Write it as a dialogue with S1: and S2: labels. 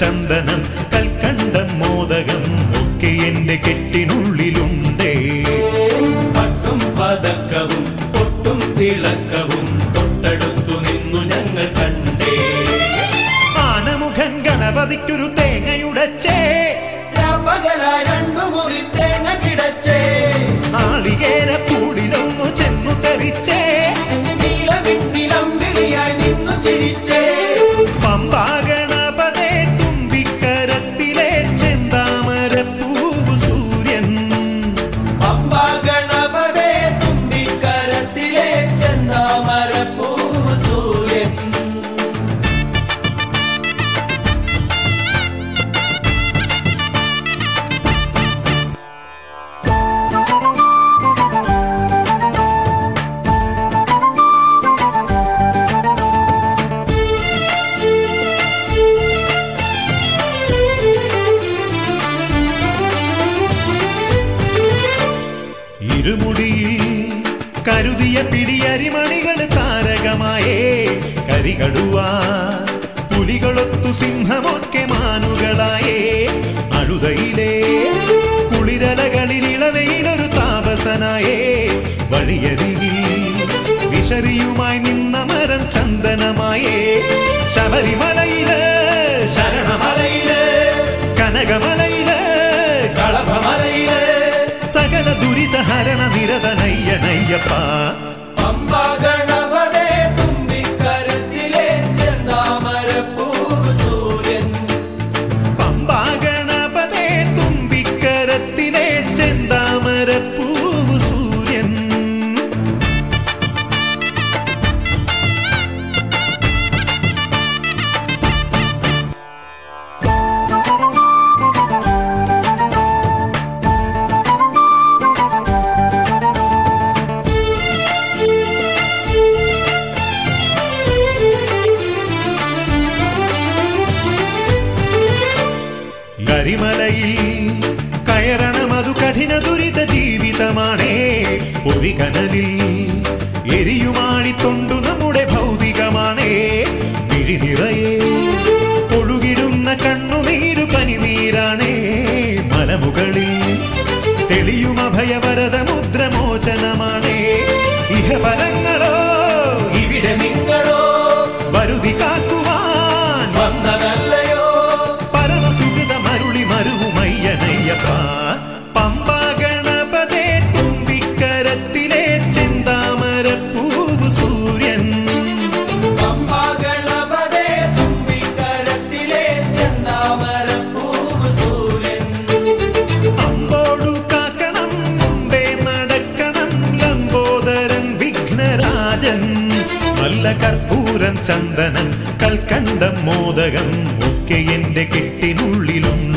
S1: ചന്ദനം കൽക്കണ്ടം മോദകം ഒക്കെ എന്റെ കെട്ടിനുള്ളിലുണ്ടേ
S2: പട്ടും പതക്കവും പൊട്ടും തിളക്കവും തൊട്ടടുത്തു നിന്നു ഞങ്ങൾ കണ്ടേ
S1: ആനമുഖൻ ഗണപതിക്കൊരു തേങ്ങയുടച്ചേ
S2: പകലായി രണ്ടു മുറി തേങ്ങ കിടച്ചേ
S1: നാളികേര കൂടിലൊന്നു ചെന്നു തെറിച്ചേ
S2: നീലവിണ്ണിലമ്പിളിയായി നിന്നു ചിരിച്ചേ
S1: പമ്പാ ഗണപതേ തുമ്പിക്കരത്തിലെ ചെന്താമര പൂവ് സൂര്യൻ
S2: പമ്പാ ഗണപതേ തുമ്പിക്കരത്തിലെ ചെന്താമര പൂവ് സൂര്യൻ
S1: ഇരുമുടിയിൽ കരുതിയ പിടിയരിമണികൾ താരകമായേ കരികടുവ പുലികളൊത്തു സിംഹമൊക്കെ മാനുകളായേ അഴുതയിലെ കുളിരലകളിൽ ഇളവയിലൊരു താപസനായേ വഴിയരികിൽ വിശറിയുമായി നിന്ന മരം ചന്ദനമായേ ശബരിമലയില് ശരണമലയില് കനകമലയില്
S2: കളഭമലയിലെ
S1: സകല ദുരിതഹരണ നിരതനയ്യനയ്യപ്പ
S2: പമ്പാ ഗണപതേ തുമ്പിക്കരത്തിലെ ചെന്താമര പൂവ് സൂര്യൻ
S1: പമ്പാ ഗണപതേ തുമ്പിക്കരത്തിലെ ചെന്താമര പൂവ് സൂര്യൻ കരിമലയിൽ കയറണം അതു കഠിന ദുരിത ജീവിതമാണേ പൊരികനലിൽ എരിയുമാണി തൊണ്ടു നമ്മുടെ ഭൗതികമാണേ മിഴി നിറയെ ഒഴുകിടുന്ന കണ്ണുനീരു പനിനീരാണേ മലമുകളിൽ തെളിയും അഭയവരത മുദ്രമോചനമാണേ ഇഹപരങ്ങളോ
S2: ഇവിടെ നിങ്ങളോ
S1: വരുതി കാക്കുവാൻ
S2: വന്നതല്ലയോ
S1: പരമസുഹൃതമരുളി മരുവുമയ്യനയ്യപ്പ പമ്പാ ഗണപതേ തുമ്പിക്കരത്തിലെ ചെന്താമര പൂവ് സൂര്യൻ
S2: പമ്പാ ഗണപതേ തുമ്പിക്കരത്തിലെ ചെന്താമര പൂവ് സൂര്യൻ
S1: അമ്പോടു കാക്കണം മുമ്പേ നടക്കണം ലംബോദരൻ വിഘ്നരാജൻ നല്ല കർപ്പൂരം ചന്ദനം കൽക്കണ്ടം മോദകം ഒക്കെ എന്റെ കെട്ടിനുള്ളിലുണ്ട്